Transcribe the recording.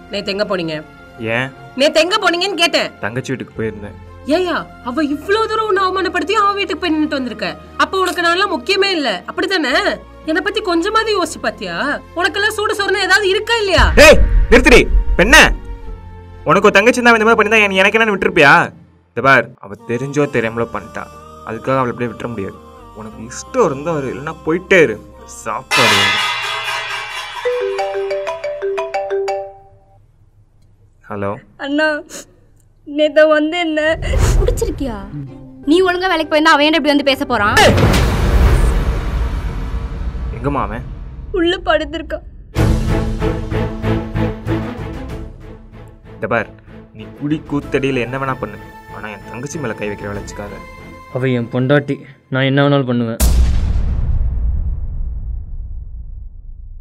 நேத்து எங்க போனீங்க ஏன் நேத்து எங்க போனீங்கன்னு கேட்டேன் தங்கச்சி வீட்டுக்கு போயிருந்தேன் ஏயா அவ இவ்வளவு தூரம் உன்னை அவமானப்படுத்தி அவ வீட்டுக்கு போய் நின்னுட்டு வந்திருக்க அப்ப உனக்கு நான்லாம் முக்கியமே இல்ல அப்படித்தானே என்னை பத்தி கொஞ்சமாவது யோசிச்சு பாத்தியா உனக்கெல்லாம் சூடு சொரணை ஏதாவது இருக்கா இல்லையா டேய் நிறுத்துடி பெண்ண உனக்கு ஒரு தங்கச்சி தான் இந்த மாதிரி பண்ணிதான் என் எனக்கு என்ன விட்டுருப்பியா இந்த பார் அவ தெரிஞ்சோ தெரியாமலோ பண்ணிட்டா அதுக்காக அவளை அப்படியே விட்டுற முடியாது உனக்கு இஷ்டம் இருந்தா வரு இல்லைன்னா போயிட்டே இரு சாப்பாடு வேணும். ஹலோ அண்ணா நேத்த வந்து என்ன குடிச்சிருக்கியா நீ ஒழுங்கா வேலைக்கு போயிருந்தா அவன் ஏன்டா இப்படி வந்து பேச போறான் எங்கம்மா அவன் உள்ள படுத்திருக்கான் இந்த பார் நீ குடி கூத்தடியில் என்ன வேணா பண்ணு ஆனால் என் தங்கச்சி மேலே கை வைக்கிற வேலை வச்சுக்காத அவள் என் பொண்டாட்டி நான் என்ன வேணாலும் பண்ணுவேன்